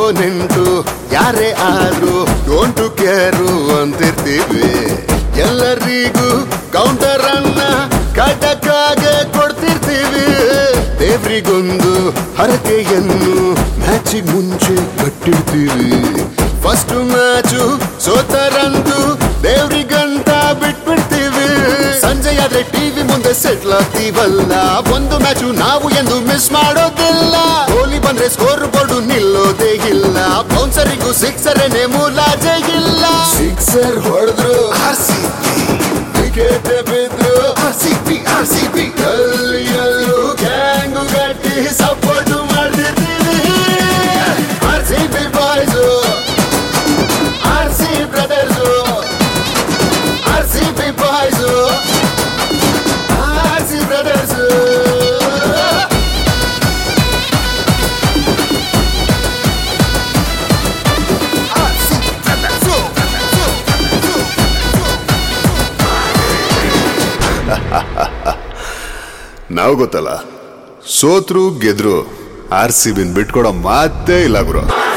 ಅಪೋನೆಂಟು ಯಾರೇ ಆದ್ರೂ don't care ಅಂತಿರ್ತೀವಿ ಎಲ್ಲರಿಗೂ ಕೌಂಟರ್ ಅನ್ನ ಕಟಕಾಗೆ ಕೊಡ್ತಿರ್ತೀವಿ ದೇವ್ರಿಗೊಂದು ಹರಕೆಯನ್ನು ಮ್ಯಾಚಿಗೆ ಮುಂಚೆ ಕಟ್ಟಿಡ್ತೀವಿ ಫಸ್ಟ್ ಮ್ಯಾಚು ಸೋತರಂದು ದೇವ್ರಿಗಂತ ಬಿಟ್ಬಿಡ್ತೀವಿ ಸಂಜೆ ಆದ್ರೆ ಟಿವಿ ಮುಂದೆ ಸೆಟ್ಲ್ ಆಗ್ತೀವಲ್ಲ ಒಂದು ಮ್ಯಾಚು ನಾವು ಎಂದು ಮಿಸ್ ಮಾಡೋದಿಲ್ಲ ಗೋಲಿ ಬಂದ್ರೆ ಸ್ಕೋರ್ ಬೋರ್ಡು ನಿಲ್ಲೋದೇ ಇಲ್ಲ ಬೌನ್ಸರಿಗೂ ಸಿಕ್ಸರೇನೆ ಮುಲಾಜೆ ಇಲ್ಲ ಸಿಕ್ಸರ್ ಹೊಡೆದ್ರು ವಿಕೆಟ್ ಬಿದ್ರು R C P R C P ಎಲ್ಲೂ ಗ್ಯಾಂಗು ಗಟ್ಟಿ ಸಪೋರ್ಟ್ ಮಾಡ್ತಿರ್ತೀವಿ R C P boys R C brothers R C P boys R C brothers R C brothers ನಾವು ಗೊತ್ತಲ್ಲ ಸೋತ್ರು ಗೆದ್ರು ಆರ್ ಸಿ ಬಿನ್ ಬಿಟ್ಕೊಡೋ ಮಾತೇ ಇಲ್ಲ ಗುರು